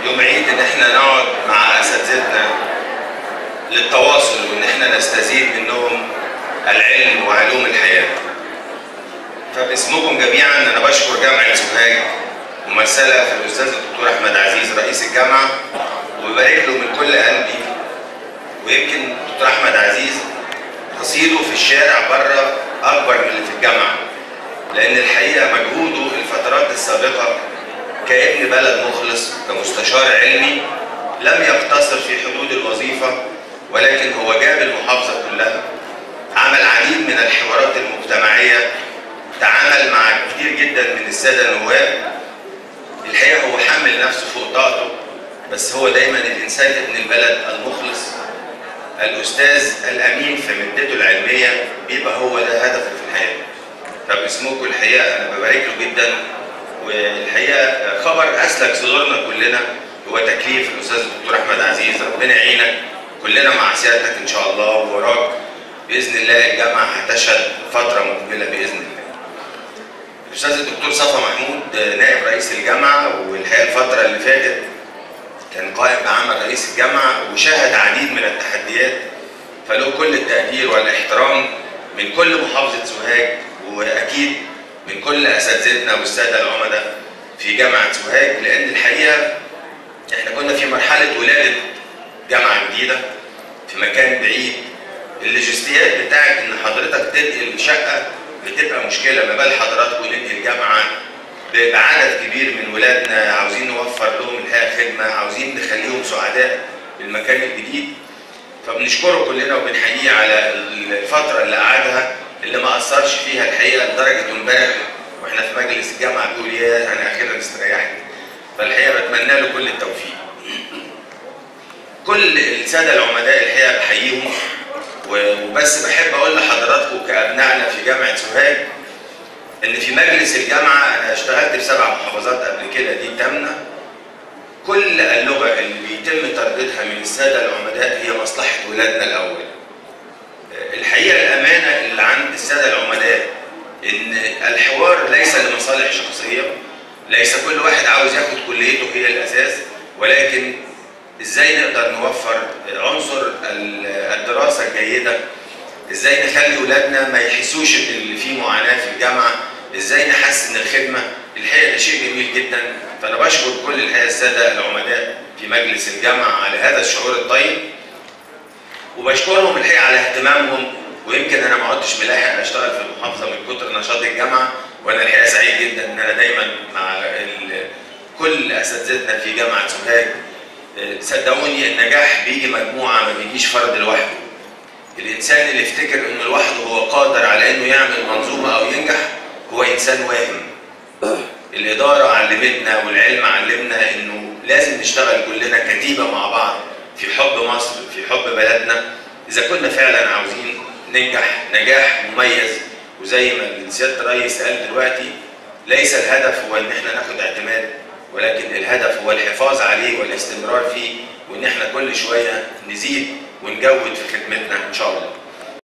يوم عيد ان احنا نقعد مع اساتذتنا للتواصل وان احنا نستزيد منهم العلم وعلوم الحياه. فباسمكم جميعا انا بشكر جامعه سوهاج ممثله في الاستاذ الدكتور احمد عزيز رئيس الجامعه وببارك له من كل قلبي ويمكن الدكتور احمد عزيز رصيده في الشارع بره اكبر من اللي في الجامعه لان الحقيقه مجهوده الفترات السابقه كابن بلد مخلص كمستشار علمي لم يقتصر في حدود الوظيفه ولكن هو جاب المحافظه كلها عمل عديد من الحوارات المجتمعيه تعامل مع كتير جدا من الساده النواب الحقيقه هو حامل نفسه فوق طاقته بس هو دايما الانسان ابن البلد المخلص الاستاذ الامين في مدته العلميه بيبقى هو ده هدفه في الحياه فباسمكم الحقيقه انا ببارك له جدا والحقيقه خبر اسلك صدورنا كلنا هو تكليف الاستاذ الدكتور احمد عزيز ربنا يعينك كلنا مع سيادتك ان شاء الله ووراك باذن الله الجامعه هتشهد فتره مقبله باذن الله. الاستاذ الدكتور صفا محمود نائب رئيس الجامعه والحقيقه الفتره اللي فاتت كان قائم بعمل رئيس الجامعه وشاهد عديد من التحديات فله كل التقدير والاحترام من كل محافظه سوهاج واكيد من كل اساتذتنا والساده العمداء في جامعه سوهاج لان الحقيقه احنا كنا في مرحله ولاده جامعه جديده في مكان بعيد اللوجستيات بتاعت ان حضرتك تنقل شقه بتبقى مشكله ما بال حضراتكم ننقل جامعه بعدد كبير من ولادنا عاوزين نوفر لهم الحقيقه خدمه عاوزين نخليهم سعداء بالمكان الجديد فبنشكره كلنا وبنحييه على الفتره اللي قعدها اللي ما اثرش فيها الحقيقه لدرجه امبارح واحنا في مجلس الجامعه بيقول يا انا اخيرا استريحت فالحقيقه بتمنى له كل التوفيق. كل الساده العمداء الحقيقه بحييهم وبس بحب اقول لحضراتكم كابنائنا في جامعه سوهاج ان في مجلس الجامعه انا اشتغلت في سبع محافظات قبل كده دي تامنه كل اللغه اللي بيتم ترديدها من الساده العمداء هي مصلحه ولادنا الاول. الحقيقه الامانه اللي عند الساده العمداء ان الحوار ليس لمصالح شخصيه ليس كل واحد عاوز ياخد كليته هي الاساس ولكن ازاي نقدر نوفر عنصر الدراسه الجيده ازاي نخلي اولادنا ما يحسوش ان اللي فيه معاناه في الجامعه ازاي نحسن الخدمه الحقيقه ده شيء جميل جدا فانا بشكر كل الحقيقه الساده العمداء في مجلس الجامعه على هذا الشعور الطيب وبشكرهم الحقيقه على اهتمامهم ويمكن انا ما عدتش ملاحق اشتغل في المحافظه من كتر نشاط الجامعه وانا الحقيقه سعيد جدا ان انا دايما مع كل اساتذتنا في جامعه سوهاج صدقوني النجاح بيجي مجموعه ما بيجيش فرد لوحده الانسان اللي يفتكر انه لوحده هو قادر على انه يعمل منظومه او ينجح هو انسان واهم الاداره علمتنا والعلم علمنا انه لازم نشتغل كلنا كتيبه مع بعض في حب مصر في حب بلدنا اذا كنا فعلا عاوزين ننجح نجاح مميز وزي ما سياده الرئيس قال دلوقتي ليس الهدف هو ان احنا ناخد اعتماد ولكن الهدف هو الحفاظ عليه والاستمرار فيه وان احنا كل شويه نزيد ونجود في خدمتنا ان شاء الله